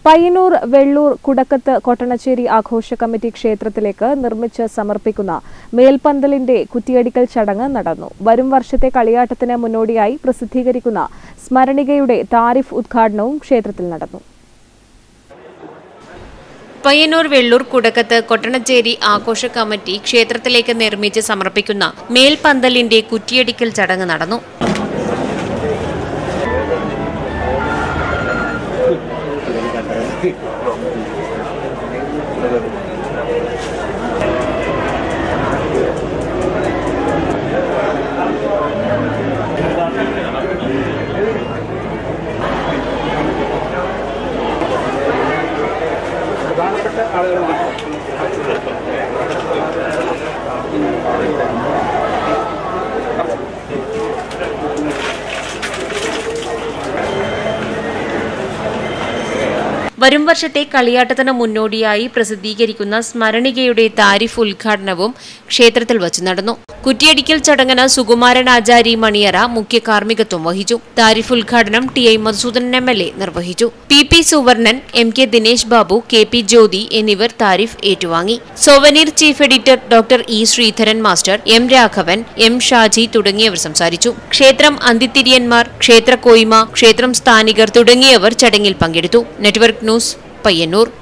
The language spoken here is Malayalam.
പയ്യന്നൂർ വെള്ളൂർ കുടക്കത്ത് കൊട്ടണച്ചേരി ആഘോഷ കമ്മിറ്റി ക്ഷേത്രത്തിലേക്ക് നിർമ്മിച്ച് സമർപ്പിക്കുന്ന മേൽപന്തലിന്റെ കുറ്റിയടിക്കൽ ചടങ്ങ് നടന്നു വരും വർഷത്തെ കളിയാട്ടത്തിന് മുന്നോടിയായി പ്രസിദ്ധീകരിക്കുന്ന സ്മരണികയുടെ താരിഫ് ഉദ്ഘാടനവും ക്ഷേത്രത്തിൽ നടന്നു പയ്യന്നൂർ വെള്ളൂർ കുടക്കത്ത് കൊട്ടണച്ചേരി ആഘോഷ കമ്മിറ്റി ക്ഷേത്രത്തിലേക്ക് നിർമ്മിച്ച് സമർപ്പിക്കുന്ന മേൽപന്തലിന്റെ കുറ്റിയടിക്കൽ ചടങ്ങ് നടന്നു വരും വർഷത്തെ കളിയാട്ടത്തിന് മുന്നോടിയായി പ്രസിദ്ധീകരിക്കുന്ന സ്മരണികയുടെ താരിഫ് ഉദ്ഘാടനവും ക്ഷേത്രത്തിൽ വച്ച് നടന്നു കുറ്റിയടിക്കൽ ചടങ്ങിന് സുകുമാരൻ ആചാരി മണിയറ മുഖ്യ കാർമ്മികത്വം വഹിച്ചു താരിഫ് ഉദ്ഘാടനം T I Madhusoodanan M L A നിർവഹിച്ചു P P Suvarnan M K Dinesh Babu K P Jyothi എന്നിവർ താരിഫ് ഏറ്റുവാങ്ങി souvenir chief editor doctor E Sreedharan master M Raghavan M Shaji തുടങ്ങിയവർ സംസാരിച്ചു ക്ഷേത്രം അന്തിത്തിരിയന്മാർ ക്ഷേത്ര കോയ്മ ക്ഷേത്രം സ്ഥാനികർ തുടങ്ങിയവർ ചടങ്ങിൽ പങ്കെടുത്തു നെറ്റ്വർക്ക് ന്യൂസ് പയ്യന്നൂർ